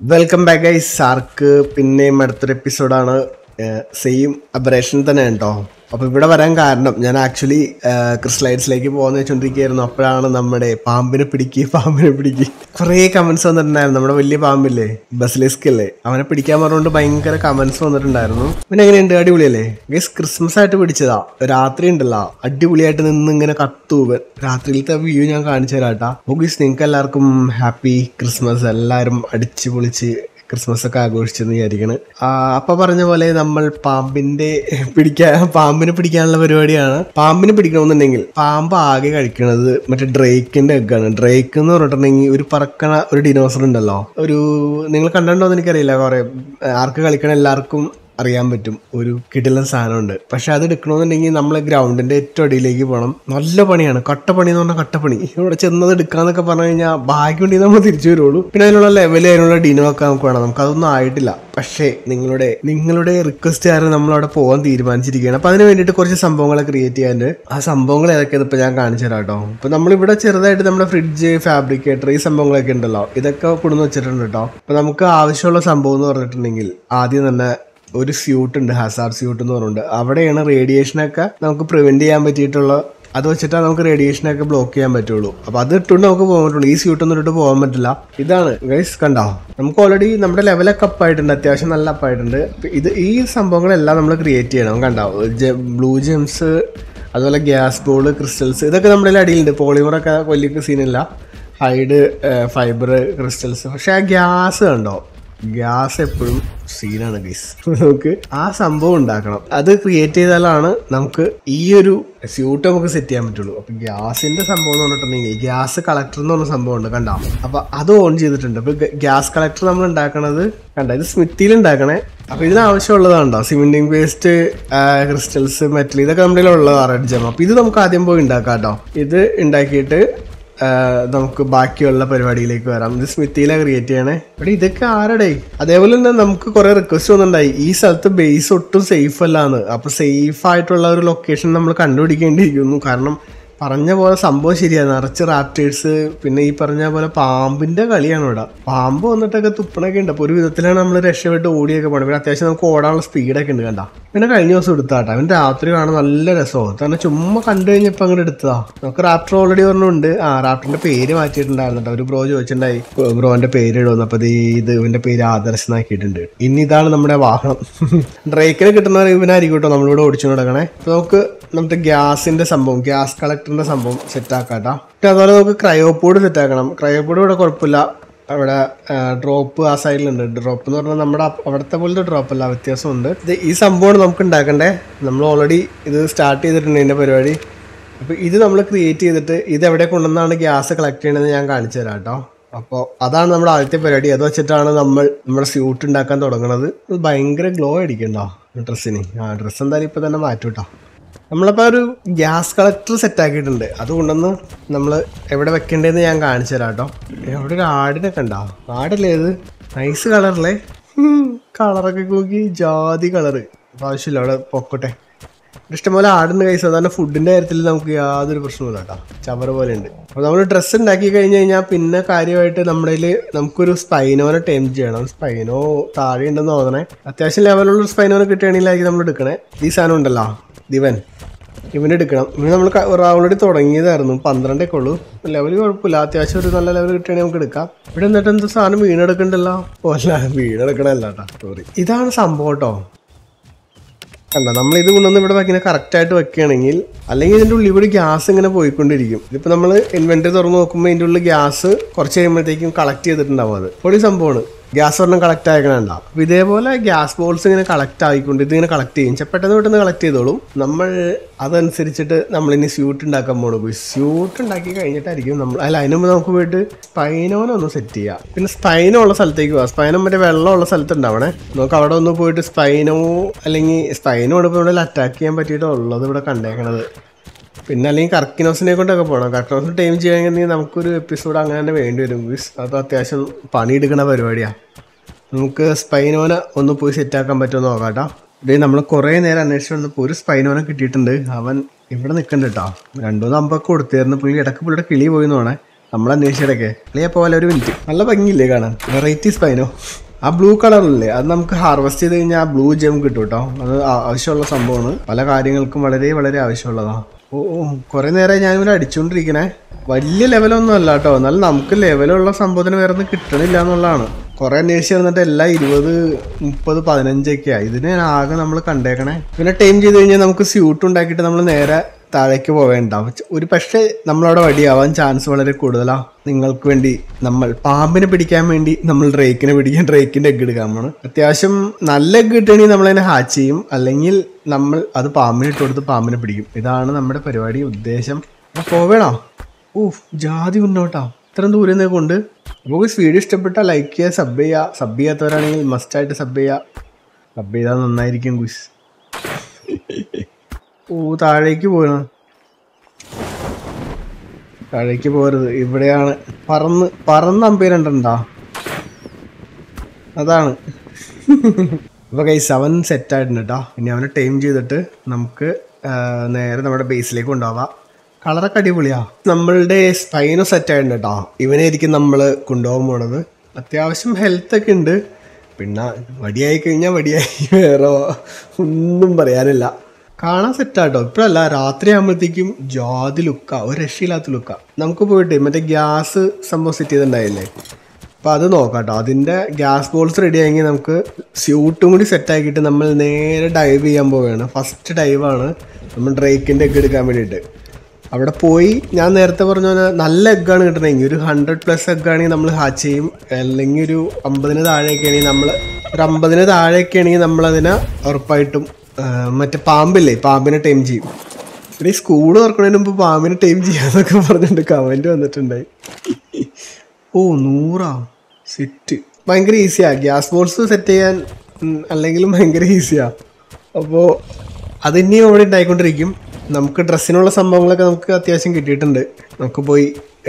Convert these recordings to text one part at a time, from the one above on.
Welcome back I സാർക്ക് പിന്നെയും അടുത്തൊരു എപ്പിസോഡാണ് സെയിം അബറേഷൻ തന്നെ കേട്ടോ അപ്പോൾ ഇവിടെ വരാൻ കാരണം ഞാൻ ആക്ച്വലി ക്രിസ്റ്റലൈറ്റ്സിലേക്ക് പോകുന്ന വെച്ചോണ്ടിരിക്കുകയായിരുന്നു അപ്പോഴാണ് നമ്മുടെ പാമ്പിനെ പിടിക്കുക പാമ്പിനെ പിടിക്കുക കുറേ കമൻസ് വന്നിട്ടുണ്ടായിരുന്നു നമ്മുടെ വലിയ പാമ്പില്ലേ ബസിലിസ്ക് അല്ലേ അവനെ പിടിക്കാൻ പറഞ്ഞുകൊണ്ട് ഭയങ്കര കമൻസ് വന്നിട്ടുണ്ടായിരുന്നു പിന്നെ എങ്ങനെയുണ്ട് അടിപൊളിയല്ലേ ഗസ് ക്രിസ്മസ് ആയിട്ട് പിടിച്ചതാ രാത്രി ഉണ്ടല്ലോ അടിപൊളിയായിട്ട് നിന്ന് ഇങ്ങനെ കത്തൂവൻ രാത്രിയിലത്തെ വ്യൂ ഞാൻ കാണിച്ചു തരാട്ടാ ഗീസ് നിങ്ങൾക്ക് എല്ലാവർക്കും ഹാപ്പി ക്രിസ്മസ് എല്ലാവരും അടിച്ചു പൊളിച്ച് ക്രിസ്മസ് ഒക്കെ ആഘോഷിച്ചെന്ന് വിചാരിക്കണ് ആ, അപ്പൊ പറഞ്ഞ പോലെ നമ്മൾ പാമ്പിന്റെ പിടിക്കാൻ പാമ്പിനെ പിടിക്കാനുള്ള പരിപാടിയാണ് പാമ്പിനെ പിടിക്കണമെന്നുണ്ടെങ്കിൽ പാമ്പ് ആകെ കഴിക്കണത് മറ്റേ ഡ്രേക്കിന്റെ എഗ്ഗാണ് ഡ്രേക്ക് എന്ന് പറഞ്ഞിട്ടുണ്ടെങ്കിൽ ഒരു പറക്കണ ഒരു ഡിനോസർ ഉണ്ടല്ലോ ഒരു നിങ്ങൾ കണ്ടിട്ടുണ്ടോ എന്ന് എനിക്കറിയില്ല കുറെ ആർക്ക് കളിക്കണ എല്ലാവർക്കും അറിയാൻ പറ്റും ഒരു കിടിലൻ സാധനമുണ്ട് പക്ഷെ അത് എടുക്കണമെന്നുണ്ടെങ്കിൽ നമ്മൾ ഗ്രൗണ്ടിന്റെ ഏറ്റവും അടിയിലേക്ക് പോകണം നല്ല പണിയാണ് കട്ടപ്പണി എന്ന് പറഞ്ഞാൽ കട്ടപ്പണി ഇവിടെ ചെന്നത് എടുക്കാന്നൊക്കെ പറഞ്ഞു കഴിഞ്ഞാൽ ഭാഗ്യം ഉണ്ടെങ്കിൽ നമ്മൾ തിരിച്ചു വരുള്ളൂ പിന്നെ അതിനുള്ള ലെവൽ അതിനുള്ള ഡിനോ ഒക്കെ നമുക്ക് വേണം നമുക്ക് അതൊന്നും ആയിട്ടില്ല പക്ഷേ നിങ്ങളുടെ നിങ്ങളുടെ റിക്വസ്റ്റ് കാരണം നമ്മൾ അവിടെ പോകാൻ തീരുമാനിച്ചിരിക്കുകയാണ് അപ്പൊ അതിന് വേണ്ടിയിട്ട് കുറച്ച് സംഭവങ്ങളെ ക്രിയേറ്റ് ചെയ്യാനുണ്ട് ആ സംഭവങ്ങൾ ഏതൊക്കെയാണ് ഇപ്പൊ ഞാൻ കാണിച്ചു തരാം കേട്ടോ ഇപ്പൊ നമ്മളിവിടെ ചെറുതായിട്ട് നമ്മുടെ ഫ്രിഡ്ജ് ഫാബ്രിക്കേറ്റർ ഈ സംഭവങ്ങളൊക്കെ ഉണ്ടല്ലോ ഇതൊക്കെ കൊണ്ടുവന്ന് വെച്ചിട്ടുണ്ട് കേട്ടോ അപ്പൊ നമുക്ക് ആവശ്യമുള്ള സംഭവം എന്ന് പറഞ്ഞിട്ടുണ്ടെങ്കിൽ ആദ്യം തന്നെ ഒരു സ്യൂട്ട് ഉണ്ട് ഹസാർ സ്യൂട്ട് എന്ന് പറഞ്ഞിട്ടുണ്ട് അവിടെയാണ് റേഡിയേഷനൊക്കെ നമുക്ക് പ്രിവെന്റ് ചെയ്യാൻ പറ്റിയിട്ടുള്ള അത് വെച്ചിട്ടാണ് നമുക്ക് റേഡിയേഷനൊക്കെ ബ്ലോക്ക് ചെയ്യാൻ പറ്റുള്ളൂ അപ്പൊ അത് ഇട്ടുകൊണ്ട് നമുക്ക് പോകാൻ പറ്റുള്ളൂ ഈ സ്യൂട്ട് ഒന്നും ഇട്ട് പോകാൻ പറ്റില്ല ഇതാണ് ഗൈസ് കണ്ടോ നമുക്ക് ഓൾറെഡി നമ്മുടെ ലെവലൊക്കെ അപ്പായിട്ടുണ്ട് അത്യാവശ്യം നല്ല അപ്പായിട്ടുണ്ട് ഇപ്പൊ ഇത് ഈ സംഭവങ്ങളെല്ലാം നമ്മൾ ക്രിയേറ്റ് ചെയ്യണം കണ്ടോ ബ്ലൂ ജെംസ് അതുപോലെ ഗ്യാസ് ബോൾ ക്രിസ്റ്റൽസ് ഇതൊക്കെ നമ്മുടെ അടിയിലുണ്ട് പോളിമറൊക്കെ വലിയ സീനില്ല ഹൈഡ് ഫൈബർ ക്രിസ്റ്റൽസ് പക്ഷെ ആ ഗ്യാസ് കണ്ടോ ഗ്യാസ് എപ്പോഴും സീനാണ് ഗൈസ് നമുക്ക് ആ സംഭവം ഉണ്ടാക്കണം അത് ക്രിയേറ്റ് ചെയ്താലാണ് നമുക്ക് ഈ ഒരു സ്യൂട്ട് നമുക്ക് സെറ്റ് ചെയ്യാൻ പറ്റുള്ളൂ അപ്പൊ ഗ്യാസിന്റെ സംഭവം എന്ന് പറഞ്ഞിട്ടുണ്ടെങ്കിൽ ഗ്യാസ് കളക്ടർ എന്ന് പറഞ്ഞ സംഭവം ഉണ്ട് കണ്ടോ അപ്പൊ അത് ഓൺ ചെയ്തിട്ടുണ്ട് അപ്പൊ ഗ്യാസ് കളക്ടർ നമ്മൾ ഉണ്ടാക്കണത് കണ്ട ഇത് സ്മിത്തിയിൽ ഉണ്ടാക്കണേ അപ്പൊ ഇതിന് ആവശ്യമുള്ളതാണ്ടോ സിമെന്റിങ് പേസ്റ്റ് ക്രിസ്റ്റൽസ് മെറ്റൽ ഇതൊക്കെ നമ്മുടെ ഉള്ളതാണ് റെഡ് ജം അപ്പൊ ഇത് നമുക്ക് ആദ്യം പോയി ഉണ്ടാക്കാം കേട്ടോ ഇത് ഉണ്ടാക്കിയിട്ട് ആ, നമുക്ക് ബാക്കിയുള്ള പരിപാടിയിലേക്ക് വരാം ഇത് സ്മിത്തിയിലെ ക്രിയേറ്റ് ചെയ്യണേ ഇവിടെ ഇതൊക്കെ ആരുടെ അതേപോലെ തന്നെ നമുക്ക് കുറെ റിക്വസ്റ്റ് വന്നിട്ടുണ്ടായി ഈ സ്ഥലത്ത് ബേസ് ഒട്ടും സേഫ് അല്ലാന്ന് അപ്പൊ സേഫ് ആയിട്ടുള്ള ഒരു ലൊക്കേഷൻ നമ്മൾ കണ്ടുപിടിക്കേണ്ടിയിരിക്കുന്നു കാരണം പറഞ്ഞ പോലെ സംഭവം ശരിയാണ് നിറച്ച് റാപ്റ്റേഴ്സ് പിന്നെ ഈ പറഞ്ഞ പോലെ പാമ്പിന്റെ കളിയാണ് ഇവിടെ പാമ്പ് വന്നിട്ടൊക്കെ തുപ്പണൊക്കെ ഉണ്ട് അപ്പൊ ഒരു വിധത്തിലാണ് നമ്മൾ രക്ഷപ്പെട്ട് ഓടിയൊക്കെ പോകണം പിന്നെ അത്യാവശ്യം നമുക്ക് ഓടാനുള്ള സ്പീഡൊക്കെ ഉണ്ട് കണ്ട പിന്നെ കഴിഞ്ഞ ദിവസം എടുത്താട്ടോ അവൻ രാത്രി കാണാൻ നല്ല രസമാണ് കാരണം ചുമ്മാ കണ്ടു കഴിഞ്ഞപ്പോൾ അങ്ങോട്ട് എടുത്തതാ നമുക്ക് റാപ്റ്റർ ഓൾറെഡി പറഞ്ഞുണ്ട് ആ റാപ്റ്ററിന്റെ പേര് മാറ്റിയിട്ടുണ്ടായിരുന്നു കേട്ടോ ഒരു ബ്രോ ചോദിച്ചിട്ടുണ്ടായി ബ്രോന്റെ പേര് ഇടുന്നു അപ്പൊ ദേ ഇത് ഇവന്റെ പേര് ആദർശ് എന്നാക്കിയിട്ടുണ്ട് ഇനി ഇതാണ് നമ്മുടെ വാഹനം ഡ്രേക്കിന് കിട്ടുന്ന ഇവനായിരിക്കും കേട്ടോ നമ്മളിവിടെ ഓടിച്ചു നടക്കണേ അപ്പൊ നമുക്ക് നമ്മുടെ ഗ്യാസിന്റെ സംഭവം ഗ്യാസ് കളക്ടറിന്റെ സംഭവം സെറ്റ് ആക്കാട്ടാ പിന്നെ അതുപോലെ നമുക്ക് ക്രയോപോഡ് സെറ്റ് ആക്കണം ക്രയോപോഡ് ഇവിടെ കുഴപ്പമില്ല അവിടെ ഡ്രോപ്പ് ആ സൈഡിലുണ്ട് ഡ്രോപ്പ് എന്ന് പറഞ്ഞാൽ നമ്മുടെ അപ്പ- അവിടുത്തെ പോലത്തെ ഡ്രോപ്പ് അല്ല വ്യത്യാസമുണ്ട് ഇത് ഈ സംഭവമാണ് നമുക്ക് ഉണ്ടാക്കണ്ടേ നമ്മൾ ഓൾറെഡി ഇത് സ്റ്റാർട്ട് ചെയ്തിട്ടുണ്ട് ഇതിന്റെ പരിപാടി അപ്പോൾ ഇത് നമ്മൾ ക്രിയേറ്റ് ചെയ്തിട്ട് ഇത് എവിടെ കൊണ്ടുവന്നാണ് ഗ്യാസ് കളക്ട് ചെയ്യണമെന്ന് ഞാൻ കാണിച്ചു തരാം കേട്ടോ അപ്പോൾ അതാണ് നമ്മുടെ ആദ്യത്തെ പരിപാടി അത് വെച്ചിട്ടാണ് നമ്മൾ നമ്മുടെ സ്യൂട്ട് ഉണ്ടാക്കാൻ തുടങ്ങുന്നത് ഇത് ഭയങ്കര ഗ്ലോ അടിക്കണ്ടോ ഡ്രസ്സിന് ആ ഡ്രസ്സ് എന്തായാലും ഇപ്പോൾ തന്നെ മാറ്റും കേട്ടോ നമ്മളപ്പോൾ ഒരു ഗ്യാസ് കളക്ടർ സെറ്റ് ആക്കിയിട്ടുണ്ട് അതുകൊണ്ടൊന്ന് നമ്മൾ എവിടെ വെക്കേണ്ടതെന്ന് ഞാൻ കാണിച്ചു തരാം കേട്ടോ എവിടെ ഒരു ആടിനൊക്കെ ഉണ്ടോ ആടല്ലേ ഇത് നൈസ് കളറല്ലേ കളറൊക്കെ നോക്കി ജാതി കളറ് ആവശ്യമില്ല അവിടെ പൊക്കോട്ടെ ഇഷ്ടംപോലെ ആടുന്ന കൈ സാധാരണ ഫുഡിന്റെ കാര്യത്തിൽ നമുക്ക് യാതൊരു പ്രശ്നമില്ല കേട്ടോ ചവറ പോലെ ഉണ്ട് അപ്പോൾ നമ്മൾ ഡ്രസ്സ് ഉണ്ടാക്കി കഴിഞ്ഞ് കഴിഞ്ഞാൽ പിന്നെ കാര്യമായിട്ട് നമ്മുടെ കയ്യില് നമുക്കൊരു സ്പൈനോനെ ടൈം ചെയ്യണം സ്പൈനോ താഴെ ഉണ്ടെന്ന് തോന്നണേ അത്യാവശ്യം ലെവലുള്ള ഒരു സ്പൈനോനെ കിട്ടുകയാണെങ്കിലായിരിക്കും നമ്മൾ എടുക്കണേ ഈ സാധനം ഉണ്ടല്ലോ ദിവൻ ഇവനെ എടുക്കണം ഇവന് നമ്മൾ ഓൾറെഡി തുടങ്ങിയതായിരുന്നു പന്ത്രണ്ടൊക്കെ ഉള്ളൂ ലെവൽ കുഴപ്പമില്ല അത്യാവശ്യം ഒരു നല്ല ലെവൽ കിട്ടുകയാണെങ്കിൽ നമുക്ക് എടുക്കാം ഇവിടെ എന്നിട്ട് എന്താ സാധനം വീണെടുക്കണ്ടല്ലോ ഓ അല്ല വീണെടുക്കണല്ല കേട്ടോ സോറി ഇതാണ് സംഭവം കേട്ടോ കണ്ട നമ്മൾ ഇത് കൊണ്ടുവന്ന് ഇവിടെ ഇങ്ങനെ കറക്റ്റ് ആയിട്ട് വെക്കുകയാണെങ്കിൽ അല്ലെങ്കിൽ ഇതിന്റെ ഉള്ളിൽ കൂടി ഗ്യാസ് ഇങ്ങനെ പോയിക്കൊണ്ടിരിക്കും ഇതിപ്പോ നമ്മൾ ഇൻവെന്ററി തുറന്ന് നോക്കുമ്പോൾ ഇതിന്റെ ഉള്ളിൽ ഗ്യാസ് കുറച്ച് കഴിയുമ്പോഴത്തേക്കും കളക്ട് ചെയ്തിട്ടുണ്ടാവും അത് പൊടി സംഭവമാണ് ഗ്യാസ് ഒരെണ്ണം കളക്ട് ആയിക്കണുണ്ടാവും അപ്പൊ ഇതേപോലെ ഗ്യാസ് ബോൾസ് ഇങ്ങനെ കളക്ട് ആയിക്കൊണ്ട് ഇതിങ്ങനെ കളക്ട് ചെയ്യും ചെ- പെട്ടെന്ന് പെട്ടെന്ന് കളക്ട് ചെയ്തോളും നമ്മൾ അതനുസരിച്ചിട്ട് നമ്മൾ ഇനി സ്യൂട്ട് ഉണ്ടാക്കാൻ പോണു പോയി സ്യൂട്ട് ഉണ്ടാക്കി കഴിഞ്ഞിട്ടായിരിക്കും നമ്മൾ അല്ല അതിന് മുമ്പ് നമുക്ക് പോയിട്ട് സ്പൈനോനെ ഒന്ന് സെറ്റ് ചെയ്യാം പിന്നെ സ്പൈനോ ഉള്ള സ്ഥലത്തേക്ക് പോവാം സ്പൈനോ മറ്റേ വെള്ളമുള്ള സ്ഥലത്ത് ഉണ്ടാവണേ നമുക്ക് അവിടെ ഒന്ന് പോയിട്ട് സ്പൈനോ അല്ലെങ്കിൽ സ്പൈനോ ഇവിടെ ഇവിടെ അറ്റാക്ക് ചെയ്യാൻ പറ്റിയിട്ടുള്ളത് ഇവിടെ കണ്ടേക്കണത് പിന്നെ അല്ലെങ്കിൽ കർക്കിനോസിനെ കൊണ്ടൊക്കെ പോകണം കർക്കിനോസിന് ടൈം ചെയ്യണമെങ്കിൽ നമുക്കൊരു എപ്പിസോഡ് അങ്ങനെ തന്നെ വേണ്ടി വരും ബിസ് അത് അത്യാവശ്യം പണിയെടുക്കുന്ന പരിപാടിയാണ് നമുക്ക് സ്പൈനോനെ ഒന്ന് പോയി സെറ്റാക്കാൻ പറ്റുമെന്ന് നോക്കാം കേട്ടോ ഇതേ നമ്മൾ കുറേ നേരം അന്വേഷിച്ച് വന്നപ്പോൾ ഒരു സ്പൈനോനെ കിട്ടിയിട്ടുണ്ട് അവൻ ഇവിടെ നിൽക്കണ്ട കേട്ടോ രണ്ടു മൂന്ന് അമ്പൊക്കെ കൊടുത്തായിരുന്നു പുള്ളി ഇടയ്ക്ക് പുള്ളിയുടെ കിളി പോയി എന്ന് വേണേ നമ്മൾ അന്വേഷിച്ചിടക്കെ അല്ലേ പോലെ ഒരു മിനിറ്റ് നല്ല ഭംഗിയില്ലേ കാണാൻ വെറൈറ്റി സ്പൈനോ ആ ബ്ലൂ കളറില്ലേ അത് നമുക്ക് ഹാർവെസ്റ്റ് ചെയ്ത് കഴിഞ്ഞാൽ ആ ബ്ലൂ ജെം കിട്ടും കേട്ടോ അത് ആ- ആവശ്യമുള്ള സംഭവമാണ് പല കാര്യങ്ങൾക്കും വളരെ വളരെ ആവശ്യമുള്ളതാ ഓ ഓ കുറെ നേരം ഞാനിവിടെ അടിച്ചുകൊണ്ടിരിക്കണേ വലിയ ലെവലൊന്നും അല്ല കേട്ടോ എന്നാൽ നമുക്ക് ലെവലുള്ള സംഭവത്തിന് വേറെ ഒന്നും കിട്ടണില്ല എന്നുള്ളതാണ് കുറെ അന്വേഷിച്ച് വന്നിട്ട് എല്ലാം ഇരുപത് മുപ്പത് പതിനഞ്ചൊക്കെയാ ഇതിന് ആകെ നമ്മൾ കണ്ടേക്കണേ പിന്നെ ടൈം ചെയ്ത് കഴിഞ്ഞാൽ നമുക്ക് സ്യൂട്ട് ഉണ്ടാക്കിയിട്ട് നമ്മൾ നേരെ താഴേക്ക് പോവേണ്ട ഒരു പക്ഷേ നമ്മളവിടെ വടിയാവാൻ ചാൻസ് വളരെ കൂടുതലാ നിങ്ങൾക്ക് വേണ്ടി നമ്മൾ പാമ്പിനെ പിടിക്കാൻ വേണ്ടി നമ്മൾ ഡ്രേക്കിനെ പിടിക്കാൻ ഡ്രേക്കിന്റെ എഗ് എടുക്കാമാണ് അത്യാവശ്യം നല്ല എഗ് കിട്ടുകയാണെങ്കിൽ നമ്മളതിനെ ഹാച്ച് ചെയ്യും അല്ലെങ്കിൽ നമ്മൾ അത് പാമ്പിന് ഇട്ട് കൊടുത്ത് പാമ്പിനെ പിടിക്കും ഇതാണ് നമ്മുടെ പരിപാടി ഉദ്ദേശം അപ്പൊ പോവേണോ ഊഫ് ജാതി മുന്നോട്ടാ ഇത്രയും ദൂരം നിന്ന് കൊണ്ട് നമുക്ക് വീഡിയോ ഇഷ്ടപ്പെട്ടാൽ ലൈക്ക് ചെയ്യുക സബ് ചെയ്യുക സബ് ചെയ്യാത്തവരാണെങ്കിൽ മസ്റ്റായിട്ട് സബ് ചെയ്യുക സബ് ചെയ്താൽ നന്നായിരിക്കും കുസ് ഓ താഴേക്ക് പോകണം താഴേക്ക് പോരുത് ഇവിടെയാണ് പറന്ന് പറന്ന് അമ്പേരണ്ടാ അതാണ് അപ്പൊ കൈസ് അവൻ സെറ്റ് ആയിട്ടുണ്ട് കേട്ടോ ഇനി അവനെ ടൈം ചെയ്തിട്ട് നമുക്ക് ആ, നേരെ നമ്മുടെ ബേസിലേക്ക് കൊണ്ടുപോവാം കളറൊക്കെ അടിപൊളിയാ നമ്മളുടെ സ്പൈനോ സെറ്റ് ആയിട്ടുണ്ട് കേട്ടോ ഇവനായിരിക്കും നമ്മൾ കൊണ്ടുപോകാൻ പോണത് അത്യാവശ്യം ഹെൽത്ത് ഒക്കെ ഉണ്ട് പിന്നെ വടിയായി കഴിഞ്ഞാൽ വടിയായി വേറെ ഒന്നും പറയാനില്ല കാണാൻ സെറ്റാട്ടോ ഇപ്പോഴല്ല രാത്രി ആകുമ്പോഴത്തേക്കും ജാതി ലുക്ക ഒരു രക്ഷയില്ലാത്ത ലുക്ക നമുക്ക് പോയിട്ട് മറ്റേ ഗ്യാസ് സംഭവം സെറ്റ് ചെയ്തിട്ടുണ്ടായില്ലേ അപ്പൊ അത് നോക്കാം കേട്ടോ അതിന്റെ ഗ്യാസ് ബോൾസ് റെഡി ആയെങ്കിൽ നമുക്ക് സ്യൂട്ടും കൂടി സെറ്റ് ആക്കിയിട്ട് നമ്മൾ നേരെ ഡൈവ് ചെയ്യാൻ പോവുകയാണ് ഫസ്റ്റ് ഡൈവാണ് നമ്മൾ ഡ്രേക്കിന്റെ എഗ് എടുക്കാൻ വേണ്ടിയിട്ട് അവിടെ പോയി ഞാൻ നേരത്തെ പറഞ്ഞ പോലെ നല്ല എഗ്ഗാണ് കിട്ടണമെങ്കിൽ ഒരു ഹൺഡ്രഡ് പ്ലസ് എഗ് ആണെങ്കിൽ നമ്മൾ ഹാച്ച് ചെയ്യും അല്ലെങ്കിൽ ഒരു അമ്പതിന് താഴെയൊക്കെ ആണെങ്കിൽ നമ്മൾ ഒരു അമ്പതിന് താഴെയൊക്കെ ആണെങ്കിൽ നമ്മളതിനെ ഉറപ്പായിട്ടും ആ, മറ്റേ പാമ്പില്ലേ പാമ്പിനെ ടൈം ചെയ്യും ഇവിടെ ഈ സ്കൂൾ തുറക്കുന്നതിന് മുമ്പ് പാമ്പിനെ ടൈം ചെയ്യാന്നൊക്കെ പറഞ്ഞിട്ട് കമന്റ് വന്നിട്ടുണ്ടായി ഓ നൂറാ സെറ്റ് ഭയങ്കര ഈസിയാ ഗ്യാസ് ബോൾസ് സെറ്റ് ചെയ്യാൻ ഉം, അല്ലെങ്കിലും ഭയങ്കര ഈസിയാ അപ്പോൾ അത് ഇനിയും അവിടെ ഉണ്ടായിക്കൊണ്ടിരിക്കും നമുക്ക് ഡ്രസ്സിനുള്ള സംഭവങ്ങളൊക്കെ നമുക്ക് അത്യാവശ്യം കിട്ടിയിട്ടുണ്ട് നമുക്ക് പോയി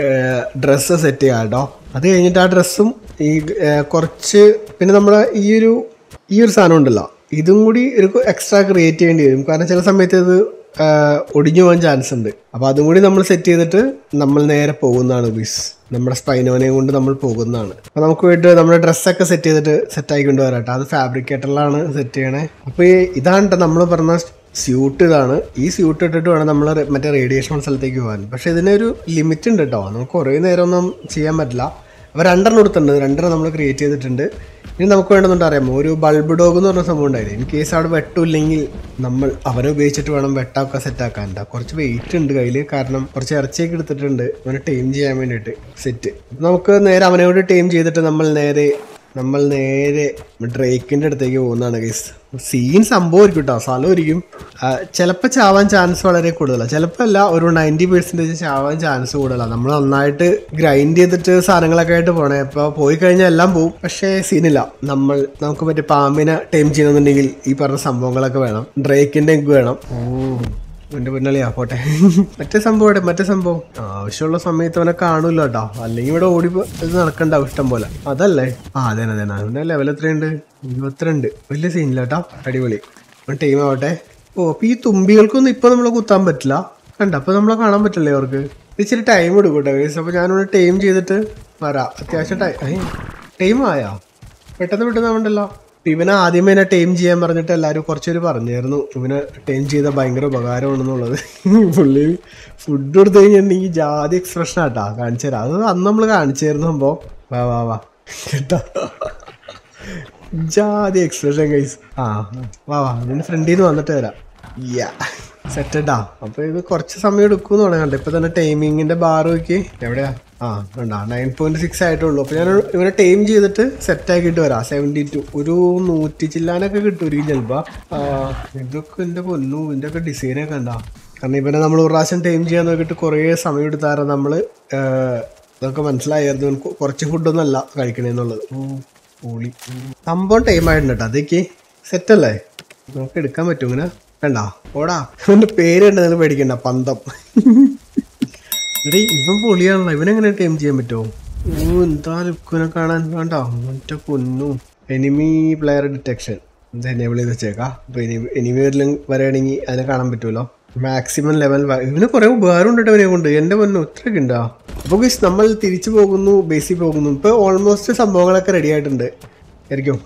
ഡ്രസ്സ് സെറ്റ് ചെയ്യാം കേട്ടോ അത് കഴിഞ്ഞിട്ട് ആ ഡ്രസ്സും ഈ ഏ, കുറച്ച് പിന്നെ നമ്മുടെ ഈ ഒരു ഈ ഒരു സാധനം ഉണ്ടല്ലോ ഇതും കൂടി ഒരു എക്സ്ട്രാ ക്രിയേറ്റ് ചെയ്യേണ്ടി വരും കാരണം ചില സമയത്ത് ഇത് ആ, ഒടിഞ്ഞു പോകാൻ ചാൻസ് ഉണ്ട് അപ്പോൾ അതും കൂടി നമ്മൾ സെറ്റ് ചെയ്തിട്ട് നമ്മൾ നേരെ പോകുന്നതാണ് ബീസ് നമ്മുടെ സ്പൈനോനെയും കൊണ്ട് നമ്മൾ പോകുന്നതാണ് അപ്പോൾ നമുക്ക് വേണ്ടി നമ്മുടെ ഡ്രസ്സൊക്കെ സെറ്റ് ചെയ്തിട്ട് സെറ്റ് ആക്കി കൊണ്ടുവരാം കേട്ടോ അത് ഫാബ്രിക്കേറ്ററിലാണ് സെറ്റ് ചെയ്യണേ അപ്പോൾ ഈ ഇതാണ് കേട്ടോ നമ്മൾ പറഞ്ഞ സ്യൂട്ട് ഇതാണ് ഈ സ്യൂട്ട് ഇട്ടിട്ട് വേണം നമ്മൾ മറ്റേ റേഡിയേഷൻ സ്ഥലത്തേക്ക് പോകാൻ പക്ഷേ ഇതിനൊരു ലിമിറ്റ് ഉണ്ട് കേട്ടോ നമുക്ക് കുറേ നേരമൊന്നും ചെയ്യാൻ പറ്റില്ല അപ്പോൾ രണ്ടെണ്ണം കൊടുത്തിട്ടുണ്ട് രണ്ടെണ്ണം നമ്മൾ ക്രിയേറ്റ് ചെയ്തിട്ടുണ്ട് ഇനി നമുക്ക് വേണമെന്നുണ്ട് അറിയാമോ ഒരു ബൾബ് ഡോഗ് എന്ന് പറഞ്ഞ സംഭവം ഉണ്ടായിരുന്നു ഇൻ കേസ് അവിടെ വെട്ടില്ലെങ്കിൽ നമ്മൾ അവരെ ഉപയോഗിച്ചിട്ട് വേണം വെട്ടമൊക്കെ സെറ്റ് ആക്കാൻ ട്ടാ. കുറച്ച് വെയിറ്റ് ഉണ്ട് കയ്യിൽ കാരണം കുറച്ച് ഇറച്ചിയൊക്കെ എടുത്തിട്ടുണ്ട് അവനെ ടൈം ചെയ്യാൻ വേണ്ടിയിട്ട് സെറ്റ് നമുക്ക് നേരെ അവനോട് ടൈം ചെയ്തിട്ട് നമ്മൾ നേരെ നമ്മൾ നേരെ ഡ്രേക്കിന്റെ അടുത്തേക്ക് പോകുന്നതാണ് ഗൈസ് സീൻ സംഭവമായിരിക്കും കേട്ടോ സ്ഥലമായിരിക്കും ചിലപ്പോൾ ചാവാൻ ചാൻസ് വളരെ കൂടുതലാണ് ചിലപ്പോൾ അല്ല ഒരു നയൻറ്റി പെർസെൻറ്റേജ് ചാവാൻ ചാൻസ് കൂടുതലാണ് നമ്മൾ നന്നായിട്ട് ഗ്രൈൻഡ് ചെയ്തിട്ട് സാധനങ്ങളൊക്കെ ആയിട്ട് പോണേ അപ്പോൾ പോയി കഴിഞ്ഞാൽ എല്ലാം പോവും പക്ഷേ സീനില്ല നമ്മൾ നമുക്ക് മറ്റേ പാമ്പിനെ ടൈം ചെയ്യണമെന്നുണ്ടെങ്കിൽ ഈ പറഞ്ഞ സംഭവങ്ങളൊക്കെ വേണം ഡ്രേക്കിന്റെ എഗ് വേണം ഓ എന്റെ പിന്നാലെയാ പോട്ടെ മറ്റേ സംഭവം എവിടെ? മറ്റേ സംഭവം ആവശ്യമുള്ള സമയത്ത് അവനെ കാണൂല കേട്ടോ അല്ലെങ്കിൽ ഇവിടെ ഓടി പോ- ഇത് നടക്കണ്ടാവും ഇഷ്ടം പോലെ അതല്ലേ ആ അതെ അതെ അവന്റെ ലെവൽ എത്രയുണ്ട് ഇരുപത്തിരണ്ട് വലിയ സീനില്ല കേട്ടോ അടിപൊളി ടീം ആവട്ടെ ഓ അപ്പൊ ഈ തുമ്പികൾക്കൊന്നും ഇപ്പൊ നമ്മളെ കുത്താൻ പറ്റില്ല കണ്ട അപ്പൊ നമ്മളെ കാണാൻ പറ്റില്ലേ അവർക്ക് ഇത് ഇച്ചിരി ടൈം എടുക്കും കേട്ടോ guys. അപ്പൊ ഞാനിവിടെ ടൈം ചെയ്തിട്ട് വരാം അത്യാവശ്യം ടൈം ടൈം ആയാ പെട്ടെന്ന് പെട്ടെന്ന് ആവണ്ടല്ലോ ഇപ്പൊ ഇവനെ ആദ്യമേ എന്നെ ടൈം ചെയ്യാൻ പറഞ്ഞിട്ട് എല്ലാവരും കുറച്ചൊരു പറഞ്ഞായിരുന്നു ഇവന് ടൈം ചെയ്ത ഭയങ്കര ഉപകാരമാണെന്നുള്ളത് പുള്ളി ഫുഡ് കൊടുത്തു കഴിഞ്ഞിട്ടുണ്ടെങ്കിൽ ജാതി എക്സ്പ്രഷൻ ആട്ടാ കാണിച്ചു തരാം അത് അന്ന് നമ്മൾ കാണിച്ചായിരുന്നു സംഭവം വാ വാ വാ കേട്ടോ ജാതി എക്സ്പ്രഷൻ കൈസ് ആ വാ വാ ഇതിന് ഫ്രണ്ടിൽ നിന്ന് വന്നിട്ട് വരാം യാ സെറ്റഡാ അപ്പൊ ഇത് കുറച്ച് സമയം എടുക്കും എന്ന് കണ്ടോ ഇപ്പൊ തന്നെ ടൈമിങ്ങിന്റെ ബാർ നോക്കി എവിടെയാ ആ കണ്ടാ നയൻ പോയിന്റ് സിക്സ് ആയിട്ടുള്ളൂ അപ്പൊ ഞാൻ ഇവനെ ടൈം ചെയ്തിട്ട് സെറ്റ് ആക്കിയിട്ട് വരാം സെവൻറ്റി ടു ഒരു നൂറ്റി ചില്ലാനൊക്കെ കിട്ടുമായിരിക്കും ചിലപ്പോ ആ, ഇതൊക്കെ എന്റെ പൊന്നു ഇതിന്റെ ഒക്കെ ഡിസൈനൊക്കെ കണ്ടാ കാരണം ഇവനെ നമ്മൾ ഒരു പ്രാവശ്യം ടൈം ചെയ്യാൻ നോക്കിയിട്ട് കുറേ സമയം എടുത്താറ് നമ്മള് ആ, ഇതൊക്കെ മനസ്സിലായിരുന്നു ഇവൻ കു- കുറച്ച് ഫുഡൊന്നും അല്ല കഴിക്കണേന്നുള്ളത് ഓ പൊളി സംഭവം ടൈം ആയിട്ടുണ്ട് കേട്ടോ അതേക്ക് സെറ്റല്ലേ നമുക്ക് എടുക്കാൻ പറ്റും ഇങ്ങനെ വേണ്ട ഓടാ അവന്റെ പേര് കണ്ട് നിങ്ങൾ പേടിക്കണ്ട പന്തം എടീ ഇവൻ പൊളിയാണല്ലോ ഇവനെങ്ങനെ ടൈം ചെയ്യാൻ പറ്റുമോ ഓ എന്താ ലുക്കിനെ കാണാൻ വേണ്ട മറ്റേ കൊന്നു എനിമി പ്ലെയർ ഡിറ്റക്ഷൻ ഇത് എനേബിൾ ചെയ്ത് വെച്ചേക്കാം അപ്പൊ ഇനി എനിമി വരലും വരികയാണെങ്കിൽ അതിനെ കാണാൻ പറ്റുമല്ലോ മാക്സിമം ലെവൽ ഇവന് കുറെ ഉപകാരം ഉണ്ട് ഇവനെ കൊണ്ട് എൻ്റെ പൊന്നു ഇത്രയൊക്കെ ഉണ്ടോ അപ്പോൾ ഗൈസ് നമ്മൾ തിരിച്ചു പോകുന്നു ബേസിൽ പോകുന്നു ഇപ്പോൾ ഓൾമോസ്റ്റ് സംഭവങ്ങളൊക്കെ റെഡി ആയിട്ടുണ്ട് ആയിരിക്കും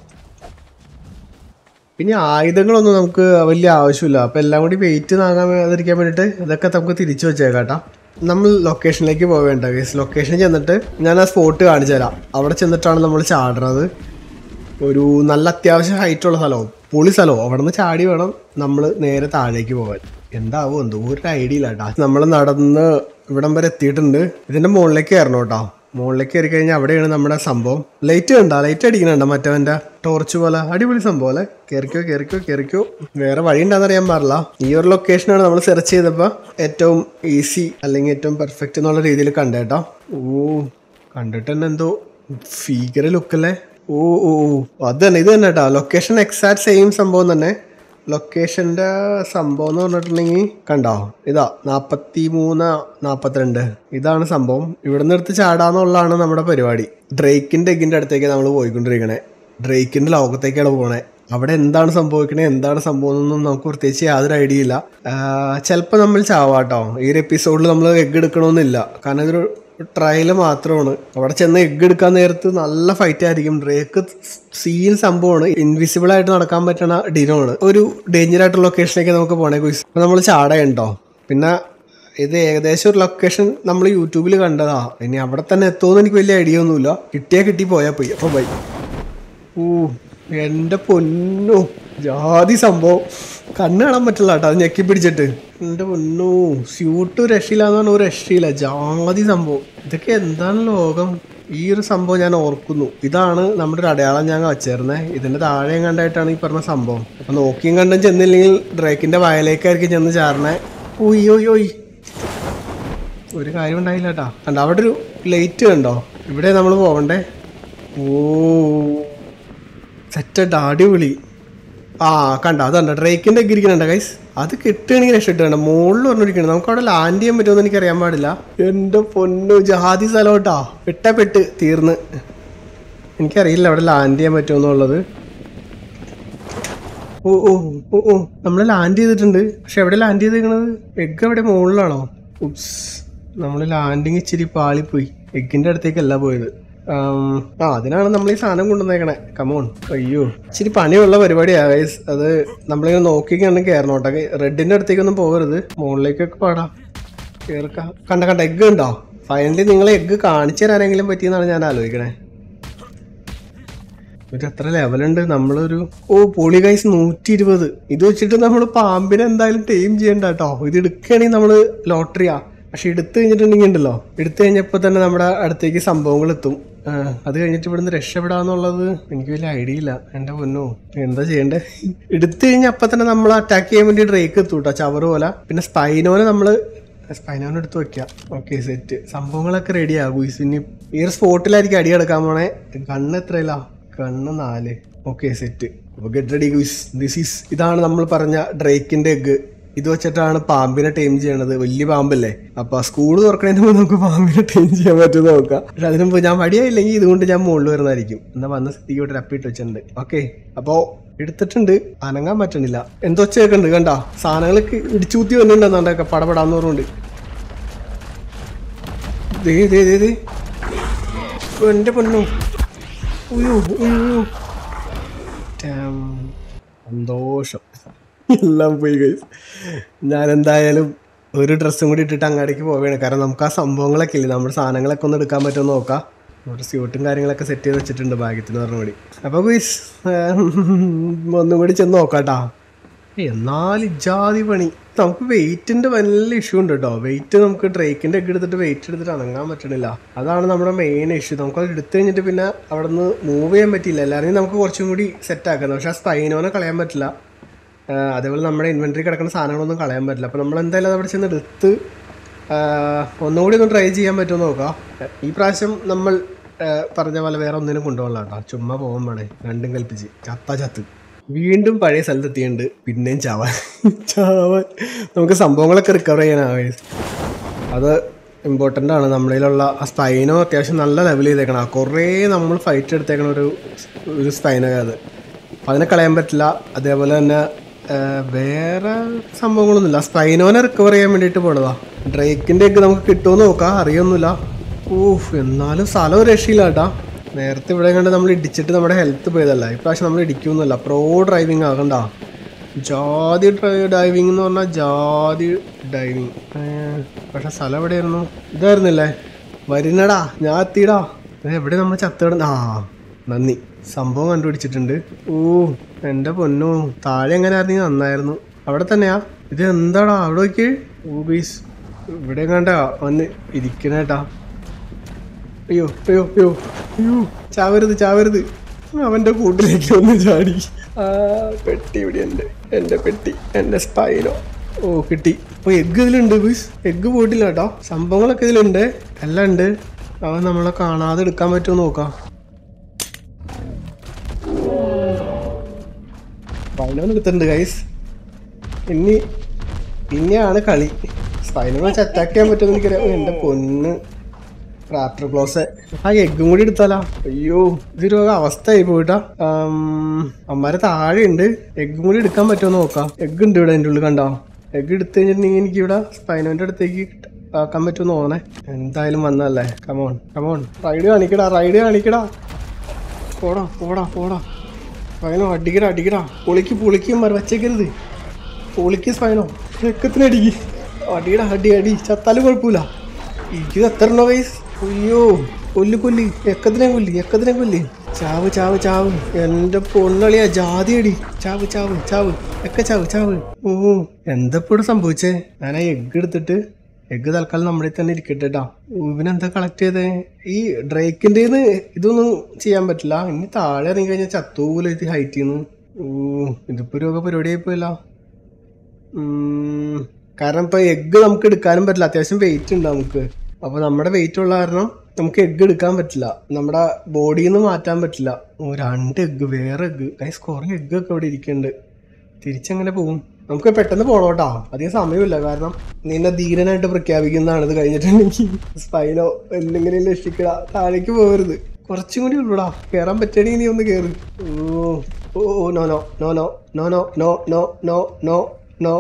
പിന്നെ ആയുധങ്ങളൊന്നും നമുക്ക് വലിയ ആവശ്യമില്ല അപ്പോൾ എല്ലാം കൂടി വെയിറ്റ് താങ്ങാതിരിക്കാൻ വേണ്ടിയിട്ട് ഇതൊക്കെ നമുക്ക് തിരിച്ചു വെച്ചേക്കാം കേട്ടോ നമ്മൾ ലൊക്കേഷനിലേക്ക് പോവേണ്ട ഗൈസ് ലൊക്കേഷനിൽ ചെന്നിട്ട് ഞാൻ ആ സ്പോട്ട് കാണിച്ചു തരാം അവിടെ ചെന്നിട്ടാണ് നമ്മൾ ചാടുന്നത് ഒരു നല്ല അത്യാവശ്യം ഹൈറ്റുള്ള സ്ഥലവും പൊളി സ്ഥലവും അവിടെ നിന്ന് ചാടി വേണം നമ്മൾ നേരെ താഴേക്ക് പോകാൻ എന്താവും എന്തോ ഒരു ഐഡിയ ഇല്ല കേട്ടോ നമ്മൾ നടന്ന് ഇവിടം വരെ എത്തിയിട്ടുണ്ട് ഇതിന്റെ മുകളിലേക്ക് കയറണം കേട്ടോ മുകളിലേക്ക് കയറി കഴിഞ്ഞാൽ അവിടെയാണ് നമ്മുടെ സംഭവം ലൈറ്റ് കണ്ടാ ലൈറ്റ് അടിക്കുന്നുണ്ടോ മറ്റവന്റെ ടോർച്ച് പോലെ അടിപൊളി സംഭവം അല്ലേ കയറിക്കോ കയറിക്കോ കയറിക്കോ വേറെ വഴി ഉണ്ടാന്ന് അറിയാൻ പാടില്ല ഈ ഒരു ലൊക്കേഷനാണ് നമ്മൾ സെർച്ച് ചെയ്തപ്പോൾ ഏറ്റവും ഈസി അല്ലെങ്കിൽ ഏറ്റവും പെർഫെക്റ്റ് എന്നുള്ള രീതിയിൽ കണ്ടേട്ടോ ഓ കണ്ടിട്ട് തന്നെ എന്തോ ഫീഗർ ലുക്കല്ലേ ഓ ഓ ഓ അത് തന്നെ ഇത് തന്നെ കേട്ടോ ലൊക്കേഷൻ എക്സാക്ട് സെയിം സംഭവം തന്നെ ലൊക്കേഷൻ്റെ സംഭവം എന്ന് പറഞ്ഞിട്ടുണ്ടെങ്കിൽ കണ്ടോ ഇതാ നാൽപ്പത്തി മൂന്ന് നാൽപ്പത്തിരണ്ട് ഇതാണ് സംഭവം ഇവിടെ നിന്ന് എടുത്ത് ചാടാന്നുള്ളതാണ് നമ്മുടെ പരിപാടി ഡ്രേക്കിൻ്റെ എഗ്ഗിൻ്റെ അടുത്തേക്ക് നമ്മൾ പോയിക്കൊണ്ടിരിക്കണേ ഡ്രേക്കിൻ്റെ ലോകത്തേക്കാണ് പോകണേ അവിടെ എന്താണ് സംഭവിക്കണേ എന്താണ് സംഭവം എന്നൊന്നും നമുക്ക് പ്രത്യേകിച്ച് യാതൊരു ഐഡിയ ഇല്ല ചിലപ്പോൾ നമ്മൾ ചാവാട്ടോ ഈ ഒരു എപ്പിസോഡിൽ നമ്മൾ എഗ്ഗ് എടുക്കണമെന്നില്ല കാരണം ഇതൊരു ട്രയൽ മാത്രമാണ് അവിടെ ചെന്ന് എഗ്ഗ് എടുക്കാൻ നേരത്ത് നല്ല ഫൈറ്റ് ആയിരിക്കും ഡ്രേക്ക് സീൻ സംഭവമാണ് ഇൻവിസിബിൾ ആയിട്ട് നടക്കാൻ പറ്റണ ഡിനോണ് ഒരു ഡേഞ്ചർ ആയിട്ടുള്ള ലൊക്കേഷനിലേക്ക് നമുക്ക് പോണേ കുയിസ് അപ്പൊ നമ്മൾ ചാടയുണ്ടോ പിന്നെ ഇത് ഏകദേശം ഒരു ലൊക്കേഷൻ നമ്മൾ യൂട്യൂബിൽ കണ്ടതാ ഇനി അവിടെ തന്നെ എത്തുമെന്ന് എനിക്ക് വലിയ ഐഡിയ ഒന്നുമില്ല കിട്ടിയാ കിട്ടി പോയാ പോയി അപ്പൊ ബൈ ഓ എന്റെ പൊന്നു ജാതി സംഭവം കണ്ണ് കാണാൻ പറ്റില്ല കേട്ടോ അത് ഞെക്കി പിടിച്ചിട്ട് എന്റെ പൊന്നു സ്യൂട്ട് രക്ഷയില്ലാന്ന് പറഞ്ഞ ഒരു രക്ഷയില്ല ജാതി സംഭവം ഇതൊക്കെ എന്താണ് ലോകം ഈ ഒരു സംഭവം ഞാൻ ഓർക്കുന്നു ഇതാണ് നമ്മുടെ ഒരു അടയാളം ഞാൻ വച്ചേർന്നത് ഇതിന്റെ താഴെ കണ്ടായിട്ടാണ് ഈ പറഞ്ഞ സംഭവം അപ്പൊ നോക്കിയും കണ്ടും ചെന്നില്ലെങ്കിൽ ഡ്രേക്കിന്റെ വയലേക്കായിരിക്കും ചെന്ന് ചാരണേ ഓയ് ഓയ് ഓയ് ഒരു കാര്യം ഉണ്ടായില്ല കേട്ടാ കണ്ടോ അവിടെ ഒരു ലൈറ്റ് കണ്ടോ ഇവിടെ നമ്മൾ പോവണ്ടേ ഓ സെറ്റഡ് അടിപൊളി ആ കണ്ട അതുണ്ട് ഡ്രേക്കിന്റെ ഒക്കെ ഇരിക്കുന്നുണ്ട് ഗൈസ് അത് കിട്ടുകയാണെങ്കിൽ രക്ഷപ്പെട്ട് മുകളിൽ പറഞ്ഞിരിക്കണം നമുക്ക് അവിടെ ലാൻഡ് ചെയ്യാൻ പറ്റുമെന്ന് എനിക്ക് അറിയാൻ പാടില്ല എന്റെ പൊന്നു ജഹാദി സ്ഥലം കേട്ടാ പെട്ട പെട്ട് തീർന്ന് എനിക്കറിയില്ല അവിടെ ലാൻഡ് ചെയ്യാൻ പറ്റുമെന്നുള്ളത് ഓ ഓ ഓ ഓ നമ്മൾ ലാൻഡ് ചെയ്തിട്ടുണ്ട് പക്ഷെ എവിടെ ലാൻഡ് ചെയ്തേക്കണത് എഗ് എവിടെ മുകളിലാണോ ഉപ്സ് നമ്മൾ ലാൻഡിങ് ഇച്ചിരി പാളിപ്പോയി എഗ്ഗിന്റെ അടുത്തേക്കല്ല പോയത് ആം, ആ അതിനാണ് നമ്മൾ ഈ സാധനം കൊണ്ടുവന്നേക്കണേ കമോൺ അയ്യോ ഇച്ചിരി പണിയുള്ള പരിപാടിയാ ഗൈസ് അത് നമ്മളിങ്ങനെ നോക്കിക്കാണ് കയറണോട്ടെ റെഡിന്റെ അടുത്തേക്കൊന്നും പോകരുത് മുകളിലേക്കൊക്കെ പാടാം കേൾക്ക കണ്ട കണ്ട എഗ്ഗ് ഉണ്ടോ ഫൈനലി നിങ്ങൾ എഗ്ഗ് കാണിച്ചു തരാനെങ്കിലും പറ്റിയെന്നാണ് ഞാൻ ആലോചിക്കണേ ഒരു എത്ര ലെവലുണ്ട് നമ്മളൊരു ഓ പോളി ഗൈസ് നൂറ്റി ഇരുപത് ഇത് വെച്ചിട്ട് നമ്മൾ പാമ്പിനെ എന്തായാലും ടൈം ചെയ്യണ്ട കേട്ടോ ഇത് എടുക്കുകയാണെങ്കിൽ നമ്മൾ ലോട്ടറിയാ പക്ഷെ എടുത്തു കഴിഞ്ഞിട്ടുണ്ടെങ്കിൽ ഉണ്ടല്ലോ എടുത്തു കഴിഞ്ഞപ്പോൾ തന്നെ നമ്മുടെ അടുത്തേക്ക് സംഭവങ്ങൾ എത്തും ആ, അത് കഴിഞ്ഞിട്ട് ഇവിടുന്ന് രക്ഷപ്പെടാന്നുള്ളത് എനിക്ക് വലിയ ഐഡിയ ഇല്ല എൻ്റെ പൊന്നോ എന്താ ചെയ്യണ്ടേ എടുത്തു കഴിഞ്ഞാൽ അപ്പം തന്നെ നമ്മൾ അറ്റാക്ക് ചെയ്യാൻ വേണ്ടി ഡ്രേക്ക് എത്തും കേട്ടോ ചവറ് പോലെ പിന്നെ സ്പൈനോനെ നമ്മൾ സ്പൈനോനെ എടുത്ത് വെക്കാം ഓക്കെ സെറ്റ് സംഭവങ്ങളൊക്കെ റെഡി ആകും ഇനി ഈ ഒരു സ്പോട്ടിലായിരിക്കും അടി കിടക്കാൻ പോണേ കണ്ണ് എത്രയില്ല കണ്ണ് നാല് ഓക്കെ സെറ്റ് അപ്പോൾ get ready guys this is ഇതാണ് നമ്മൾ പറഞ്ഞ ഡ്രേക്കിന്റെ എഗ് ഇത് വെച്ചിട്ടാണ് പാമ്പിനെ ടൈം ചെയ്യണത് വലിയ പാമ്പല്ലേ അപ്പൊ സ്കൂൾ തുറക്കണതിന് മുമ്പ് നമുക്ക് പാമ്പിനെ ടൈം ചെയ്യാൻ പറ്റുമെന്ന് നോക്കാം പക്ഷെ അതിന് മുമ്പ് ഞാൻ മടിയായില്ലെങ്കിൽ ഇതുകൊണ്ട് ഞാൻ മുകളിൽ വരുന്നതായിരിക്കും എന്നാ വന്ന സ്ഥിതിക്ക് ഇവിടെ അപ്പിട്ട് വെച്ചിട്ടുണ്ട് ഓക്കെ അപ്പോ എടുത്തിട്ടുണ്ട് അനങ്ങാൻ പറ്റണില്ല എന്തോ ചേക്കുണ്ട് കണ്ട സാധനങ്ങളൊക്കെ ഇടിച്ചൂത്തി വന്നിട്ടുണ്ടെന്നുണ്ടൊക്കെ പടപടാന്ന് പറഞ്ഞുകൊണ്ട് ദേ ദേ ദേ ദേ എന്റെ പൊന്നു ഉയ്യോ, ഉയ്യോ. Damn. സന്തോഷം എല്ലാം പോയി ഗൈസ് ഞാൻ എന്തായാലും ഒരു ഡ്രസ്സും കൂടി ഇട്ടിട്ട് അങ്ങാടേക്ക് പോവുകയാണ് കാരണം നമുക്ക് ആ സംഭവങ്ങളൊക്കെ ഇല്ലേ നമ്മുടെ സാധനങ്ങളൊക്കെ ഒന്ന് എടുക്കാൻ പറ്റുമെന്ന് നോക്കാം നമ്മുടെ സ്യൂട്ടും കാര്യങ്ങളൊക്കെ സെറ്റ് ചെയ്ത് വെച്ചിട്ടുണ്ട് ഭാഗ്യത്തിന് പറഞ്ഞ കൂടി അപ്പോൾ ഗൈസ് ഒന്നും കൂടി ചെന്ന് നോക്കാട്ടാ എന്നാൽ ജാതി പണി നമുക്ക് വെയിറ്റിന്റെ വലിയ ഇഷ്യൂ ഉണ്ട് കേട്ടോ വെയിറ്റ് നമുക്ക് ഡ്രേക്കിന്റെ ഒക്കെ എടുത്തിട്ട് വെയിറ്റ് എടുത്തിട്ട് അനങ്ങാൻ പറ്റണില്ല അതാണ് നമ്മുടെ മെയിൻ ഇഷ്യൂ നമുക്ക് അത് എടുത്തു കഴിഞ്ഞിട്ട് പിന്നെ അവിടെ നിന്ന് മൂവ് ചെയ്യാൻ പറ്റില്ല എല്ലാവരെയും നമുക്ക് കുറച്ചും കൂടി സെറ്റ് ആക്കാം പക്ഷെ ആ സ്പൈനോനെ കളയാൻ പറ്റില്ല ആ, അതേപോലെ നമ്മുടെ ഇൻവെന്ററി കിടക്കുന്ന സാധനങ്ങളൊന്നും കളയാൻ പറ്റില്ല അപ്പോൾ നമ്മൾ എന്തായാലും അത് അവിടെ ചെന്ന് എടുത്ത് ആ, ഒന്നുകൂടി ഒന്ന് ട്രൈ ചെയ്യാൻ പറ്റുമോ നോക്കാം ഈ പ്രാവശ്യം നമ്മൾ ആ, പറഞ്ഞ പോലെ വേറെ ഒന്നിനും കൊണ്ടുപോകണം കേട്ടോ ചുമ്മാ പോകാൻ വേണേ രണ്ടും കൽപ്പിച്ച് ചത്ത ചത്ത് വീണ്ടും പഴയ സ്ഥലത്തെത്തിയുണ്ട് പിന്നെയും ചാവാൻ ചാവാൻ നമുക്ക് സംഭവങ്ങളൊക്കെ റിക്കവർ ചെയ്യാനാവേ അത് ഇമ്പോർട്ടൻ്റ് ആണ് നമ്മളിലുള്ള ആ സ്പൈനോ അത്യാവശ്യം നല്ല ലെവൽ ചെയ്തേക്കണം കുറേ നമ്മൾ ഫൈറ്റ് എടുത്തേക്കണ ഒരു ഒരു സ്പൈനോ അത് അപ്പം അതിനെ കളയാൻ പറ്റില്ല അതേപോലെ തന്നെ വേറെ സംഭവങ്ങളൊന്നുമില്ല സ്പൈനോനെ റിക്കവർ ചെയ്യാൻ വേണ്ടിയിട്ട് പോണതാ ഡ്രേക്കിൻ്റെ ഒക്കെ നമുക്ക് കിട്ടുമെന്ന് നോക്കാം അറിയൊന്നുമില്ല ഊഫ് എന്നാലും സ്ഥലം ഒരു രക്ഷയില്ല കേട്ടാ നേരത്തെ ഇവിടെ കണ്ട് നമ്മൾ ഇടിച്ചിട്ട് നമ്മുടെ ഹെൽത്ത് പോയതല്ല ഇപ്രാവശ്യം നമ്മൾ ഇടിക്കുമെന്നല്ല പ്രോ ഡ്രൈവിംഗ് ആകണ്ട ജാതി ഡൈവിംഗ് എന്ന് പറഞ്ഞാൽ ജാതി ഡൈവിംഗ് പക്ഷെ സ്ഥലം എവിടെയായിരുന്നു ഇതായിരുന്നില്ലേ വരുന്നടാ ഞാൻ എത്തിയിടാ ഇത് എവിടെ നമ്മൾ ചത്തിട ആ നന്ദി സംഭവം കണ്ടുപിടിച്ചിട്ടുണ്ട് ഓ എൻ്റെ പൊന്നോ താഴെ എങ്ങനെ ആയിരുന്നെങ്കിൽ നന്നായിരുന്നു അവിടെ തന്നെയാ ഇത് എന്താടാ അവിടെ നോക്കി ഓ ബീസ് ഇവിടെ കണ്ടാ വന്ന് ഇരിക്കണേട്ടാ അയ്യോ അയ്യോ അയ്യോ അയ്യോ ചാവരുത് ചാവരുത് അവൻ്റെ കൂട്ടിലേക്ക് ഒന്ന് ചാടി ആ പെട്ടി ഇവിടെ ഉണ്ട് എൻ്റെ പെട്ടി എൻ്റെ സ്പൈനോ ഓ കിട്ടി അപ്പോൾ എഗ്ഗ് ഇതിലുണ്ട് ബീസ് എഗ്ഗ് പോയിട്ടില്ല കേട്ടോ സംഭവങ്ങളൊക്കെ ഇതിലുണ്ട് എല്ലാം ഉണ്ട് അവൻ നമ്മളെ കാണാതെ എടുക്കാൻ പറ്റുമോ നോക്കാം സ്പൈനോന്ന് എടുത്തിട്ടുണ്ട് ഗൈസ് ഇനി ഇനിയാണ് കളി സ്പൈനോന്ന് വെച്ച് അറ്റാക്ക് ചെയ്യാൻ പറ്റുമെന്ന് എനിക്കറിയാം എൻ്റെ പൊന്ന് റാപ്റ്റർ ക്ലോസ് ആ എഗ്ഗും കൂടി എടുത്താലാ അയ്യോ ഇതൊരു അവസ്ഥയായി പോയിട്ടാ അമ്മാരെ താഴെ ഉണ്ട് എഗ്ഗും കൂടി എടുക്കാൻ പറ്റുമോ നോക്കാം എഗ്ഗ് ഉണ്ട് ഇവിടെ എൻ്റെ ഉള്ളിൽ കണ്ടോ എഗ്ഗ് എടുത്തു കഴിഞ്ഞിട്ടുണ്ടെങ്കിൽ എനിക്ക് ഇവിടെ സ്പൈനോന്റെ അടുത്തേക്ക് ആക്കാൻ പറ്റുമെന്ന് തോന്നണേ എന്തായാലും വന്നല്ലേ കമോൺ കമോൺ റൈഡ് കാണിക്കടാ റൈഡ് കാണിക്കടാ പോടാ പോടാ പോടാ സ്പൈനോ അടിക്കടാ അടിക്കടാ പൊളിക്ക് പൊളിക്കും മര വച്ചേക്കരുത് പൊളിക്ക് സ്പൈനോ രക്കത്തിനടിക്ക് അടിയടാ അടി അടി ചത്താലും കുഴപ്പമില്ല ഇത് എത്ര ഉണ്ടോ വയസ്സ് അയ്യോ കൊല്ലി കൊല്ലി എക്കത്തിനെ കൊല്ലി എക്കത്തിനെ കൊല്ലി ചാവ് ചാവ് ചാവ് എൻ്റെ പൊന്നളിയാ ജാതി അടി ചാവ് ചാവ് ചാവ് എക്ക ചാവ് ചാവ് ഓ എന്താ ഇവിടെ സംഭവിച്ചേ ഞാൻ ആ എഗ്ഗ് എടുത്തിട്ട് എഗ്ഗ് തൽക്കാലം നമ്മുടെ തന്നെ ഇരിക്കട്ടെ കേട്ടോ ഇവനെന്താ കളക്ട് ചെയ്തേ ഈ ഡ്രേക്കിൻ്റെ ഇതൊന്നും ചെയ്യാൻ പറ്റില്ല ഇനി താഴെ ഇറങ്ങി കഴിഞ്ഞാൽ ചത്തൂല ഇത് ഹൈറ്റ് ചെയ്യുന്നു ഓ ഇതിപ്പോ ഒരു വക പരിപാടിയായി പോയല്ലോ ഉം, കാരണം ഇപ്പൊ എഗ്ഗ് നമുക്ക് എടുക്കാനും പറ്റില്ല അത്യാവശ്യം വെയിറ്റ് ഉണ്ട് നമുക്ക് അപ്പൊ നമ്മുടെ വെയിറ്റ് ഉള്ള കാരണം നമുക്ക് എഗ്ഗ് എടുക്കാൻ പറ്റില്ല നമ്മുടെ ബോഡിയിൽ നിന്ന് മാറ്റാൻ പറ്റില്ല ഓ രണ്ട് എഗ്ഗ് വേറെ എഗ്ഗ് ഗൈസ് കുറെ എഗ്ഗ് ഒക്കെ ഇവിടെ ഇരിക്കുന്നുണ്ട് തിരിച്ചെങ്ങനെ പോകും നമുക്ക് പെട്ടെന്ന് പോണോട്ടാ അധികം സമയമില്ല കാരണം നിന്നെ ധീരനായിട്ട് പ്രഖ്യാപിക്കുന്നതാണ് ഇത് കഴിഞ്ഞിട്ടുണ്ടെങ്കിൽ സ്പൈനോ എന്തെങ്കിലും രക്ഷിക്കട താഴേക്ക് പോകരുത് കുറച്ചും കൂടി ഉള്ളൂടാ കയറാൻ പറ്റണെങ്കിൽ നീ ഒന്ന് കയറ് oh oh no no no no no no no no no no no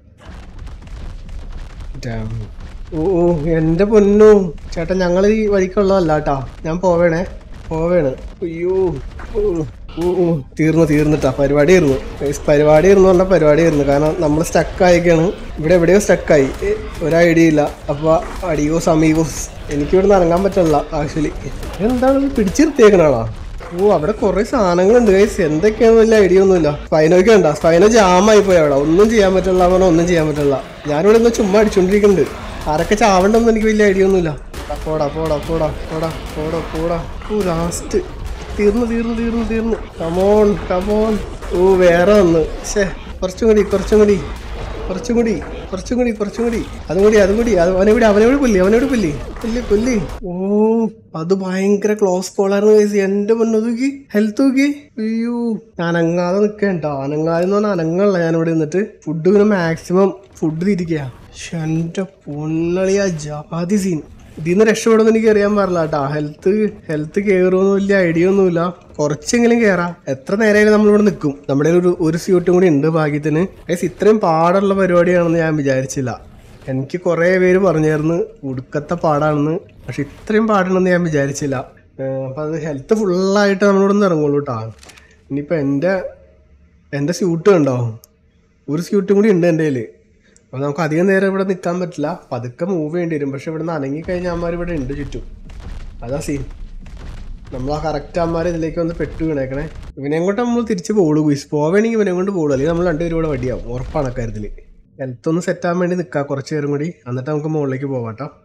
Damn. Oh oh, എന്റെ പൊന്നു ചേട്ടാ ഞങ്ങൾ ഈ വഴിക്കുള്ളതല്ല കേട്ടാ ഞാൻ പോവേണേ പോവേണ് അയ്യോ ഓ, ഓ, ഓ, തീർന്നു തീർന്നിട്ടാ പരിപാടി ആയിരുന്നു Guys, പരിപാടി ആയിരുന്നു പറഞ്ഞ പരിപാടി ആയിരുന്നു കാരണം നമ്മൾ സ്റ്റക്ക് ആയിക്കാണ് ഇവിടെ എവിടെയോ സ്റ്റക്കായി ഒരു ഐഡിയ ഇല്ല അപ്പൊ അടിയോസ് അമീഗോസ് എനിക്ക് ഇവിടെ നിന്ന് ഇറങ്ങാൻ പറ്റില്ല ആക്ച്വലി എന്താണ് ഇത് പിടിച്ചിരുത്തിയേക്കണാണോ ഓ അവിടെ കുറെ സാധനങ്ങളുണ്ട് ഗൈസ് എന്തൊക്കെയാന്ന് വലിയ ഐഡിയ ഒന്നുമില്ല സ്പൈനൊക്കെ ഉണ്ടോ സ്പൈനോ ജാമായി പോയി അവിടെ ഒന്നും ചെയ്യാൻ പറ്റില്ല പറഞ്ഞാൽ ഒന്നും ചെയ്യാൻ പറ്റില്ല ഞാനിവിടെ നിന്ന് ചുമ്മാ അടിച്ചോണ്ടിരിക്കുന്നുണ്ട് ആരൊക്കെ ചാവണ്ടെന്ന് എനിക്ക് വലിയ ഐഡിയ ഒന്നുമില്ല പോടാ പോടാ പോടാ പോടാ പോടാ പോടാ ഓ ലാസ്റ്റ് തീർന്നു തീർന്നു തീർന്നു തീർന്നു കമോൺ കമോൺ ഓ വേറെ ഒന്ന് ഷേ കുറച്ചും കൂടി കുറച്ചും കൂടി കുറച്ചും കൂടി കുറച്ചും കൂടി കുറച്ചും കൂടി അതും കൂടി അതും കൂടി അത് അവനെവിടെ അവനോട് കൊല്ലി അവനോട് കൊല്ലി കൊല്ലി കൊല്ലി ഓ അത് ഭയങ്കര ക്ലോസ് കോളായിരുന്നു കേസ് എന്റെ പൊന്നു തൂക്കി ഹെൽത്ത് തൂക്കി അയ്യോ അനങ്ങാതെ നിൽക്കണ്ട അനങ്ങാതെ എന്ന് പറഞ്ഞാൽ അനങ്ങല്ല ഞാനിവിടെ നിന്നിട്ട് ഫുഡ് പിന്നെ മാക്സിമം ഫുഡ് തിരിക്കുക പക്ഷെ എന്റെ പൊന്നളിയാ ജാതി സീൻ ഇതിൽ നിന്ന് രക്ഷപ്പെടുമെന്ന് എനിക്ക് അറിയാൻ പാടില്ല കേട്ടാ ഹെൽത്ത് ഹെൽത്ത് കയറുമെന്ന് വലിയ ഐഡിയ ഒന്നുമില്ല കുറച്ചെങ്കിലും കയറാം എത്ര നേരമായാലും നമ്മളിവിടെ നിൽക്കും നമ്മുടെ കയ്യിൽ ഒരു ഒരു സ്യൂട്ടും കൂടി ഉണ്ട് ഭാഗ്യത്തിന് ഗൈസ് ഇത്രയും പാടുള്ള പരിപാടിയാണെന്ന് ഞാൻ വിചാരിച്ചില്ല എനിക്ക് കുറേ പേര് പറഞ്ഞായിരുന്നു ഉടുക്കത്തെ പാടാണെന്ന് പക്ഷെ ഇത്രയും പാടണമെന്ന് ഞാൻ വിചാരിച്ചില്ല ഏഹ് അപ്പൊ അത് ഹെൽത്ത് ഫുള്ളായിട്ട് നമ്മളിവിടെ നിന്ന് ഇറങ്ങുള്ളൂ കേട്ടോ ഇനിയിപ്പോൾ എൻ്റെ എൻ്റെ സ്യൂട്ട് കണ്ടോ ഒരു സ്യൂട്ടും കൂടി ഉണ്ട് എൻ്റെ കയ്യിൽ അപ്പോൾ നമുക്ക് അധികം നേരം ഇവിടെ നിൽക്കാൻ പറ്റില്ല പതുക്കെ മൂവ് ചെയ്യേണ്ടി വരും പക്ഷെ ഇവിടെ നിന്ന് അനങ്ങി കഴിഞ്ഞാൽ അമ്മമാർ ഇവിടെ ഉണ്ട് ചുറ്റും അതാ സീൻ നമ്മൾ ആ കറക്റ്റ് അമ്മമാർ ഇതിലേക്ക് വന്ന് പെട്ടു വീണേക്കണേ ഇവനെ കൊണ്ട് നമ്മൾ തിരിച്ച് പോളൂ കുയിസ് പോവേണമെങ്കിൽ ഇവനെ കൊണ്ട് പോളൂ അല്ലെങ്കിൽ നമ്മൾ രണ്ടുപേരും ഇവിടെ വടിയാവും ഉറപ്പാണ് അക്കാര്യത്തിൽ ഹെൽത്ത് ഒന്ന് സെറ്റ് ആകാൻ വേണ്ടി നിൽക്കാം കുറച്ച് നേരം കൂടി എന്നിട്ട് നമുക്ക് മുകളിലേക്ക് പോവാം കേട്ടോ